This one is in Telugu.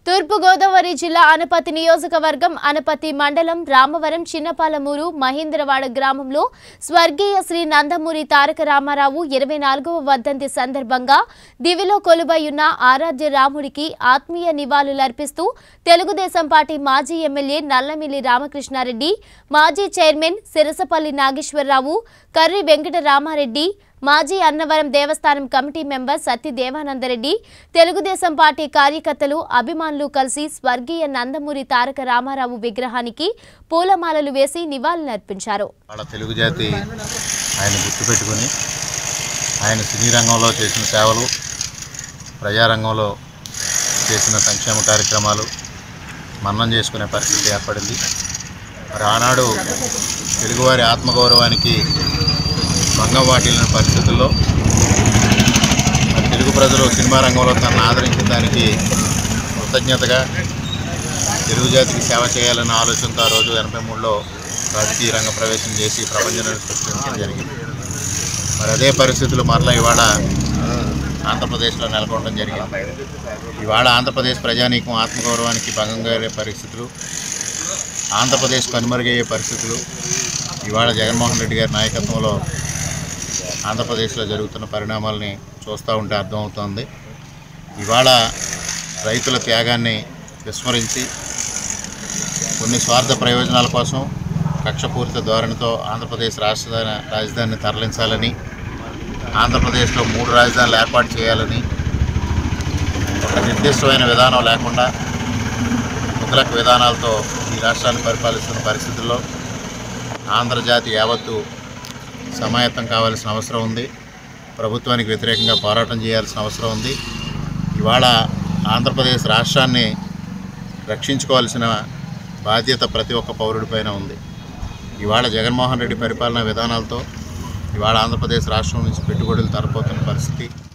తూర్పుగోదావరి జిల్లా అనపతి నియోజకవర్గం అనపతి మండలం రామవరం చిన్నపాలమూరు మహేంద్రవాడ గ్రామంలో స్వర్గీయ శ్రీ నందమూరి తారక రామారావు ఇరవై నాలుగవ వర్ధంతి సందర్భంగా దివిలో కొలువైయున్న ఆరాధ్య రాముడికి ఆత్మీయ నివాళులర్పిస్తూ తెలుగుదేశం పార్టీ మాజీ ఎమ్మెల్యే నల్లమిల్లి రామకృష్ణారెడ్డి మాజీ చైర్మన్ సిరసపల్లి నాగేశ్వరరావు కర్రి వెంకట రామారెడ్డి మాజీ అన్నవరం దేవస్థానం committee member Satti Devananda Reddy Telugu Desam party కార్యకర్తలు అభిమానులు కలిసి స్వర్గీయ నందమూరి తారక రామారావు విగ్రహానికి పూలమాలలు వేసి నివాళులర్పించారు వాళ్ళ తెలుగు జాతి ఆయన గుర్తుపెట్టుకొని ఆయన సినీ రంగంలో చేసిన సేవలు ప్రజారంగంలో చేసిన సంక్షేమ కార్యక్రమాలు మన్నం చేసుకునే పరిస్థితి ఏర్పడింది మరి ఆనాడు తెలుగువారి ఆత్మగౌరవానికి భంగం వాటిల్లిన పరిస్థితుల్లో మరి తెలుగు ప్రజలు సినిమా రంగంలో తనను ఆదరించిన దానికి కృతజ్ఞతగా తెలుగు జాతికి సేవ చేయాలన్న ఆలోచనతో ఆ రోజు ఎనభై మూడులో రాజకీయ రంగ ప్రవేశం చేసి ప్రపంచాన్ని సృష్టించడం జరిగింది మరి అదే పరిస్థితులు మరలా ఇవాళ ఆంధ్రప్రదేశ్లో నెలకొనడం జరిగింది ఇవాళ ఆంధ్రప్రదేశ్ ప్రజానీకం ఆత్మగౌరవానికి భంగం కలిగే పరిస్థితులు ఆంధ్రప్రదేశ్ కనుమరుగయ్యే పరిస్థితులు ఇవాళ జగన్మోహన్ రెడ్డి గారి నాయకత్వంలో ఆంధ్రప్రదేశ్లో జరుగుతున్న పరిణామాలని చూస్తూ ఉంటే అర్థమవుతోంది ఇవాళ రైతుల త్యాగాన్ని విస్మరించి కొన్ని స్వార్థ ప్రయోజనాల కోసం కక్షపూరిత ధోరణితో ఆంధ్రప్రదేశ్ రాజధాని రాజధానిని తరలించాలని ఆంధ్రప్రదేశ్లో మూడు రాజధానులు ఏర్పాటు చేయాలని ఒక నిర్దిష్టమైన విధానం లేకుండా ముగ్గులక విధానాలతో ఈ రాష్ట్రాన్ని పరిపాలిస్తున్న పరిస్థితుల్లో ఆంధ్రజాతి యావత్తు సమాయత్తం కావాల్సిన అవసరం ఉంది ప్రభుత్వానికి వ్యతిరేకంగా పోరాటం చేయాల్సిన అవసరం ఉంది ఇవాళ ఆంధ్రప్రదేశ్ రాష్ట్రాన్ని రక్షించుకోవాల్సిన బాధ్యత ప్రతి ఒక్క పౌరుడిపైన ఉంది ఇవాళ జగన్మోహన్ రెడ్డి పరిపాలనా విధానాలతో ఇవాళ ఆంధ్రప్రదేశ్ రాష్ట్రం నుంచి పెట్టుబడులు తరపోతున్న పరిస్థితి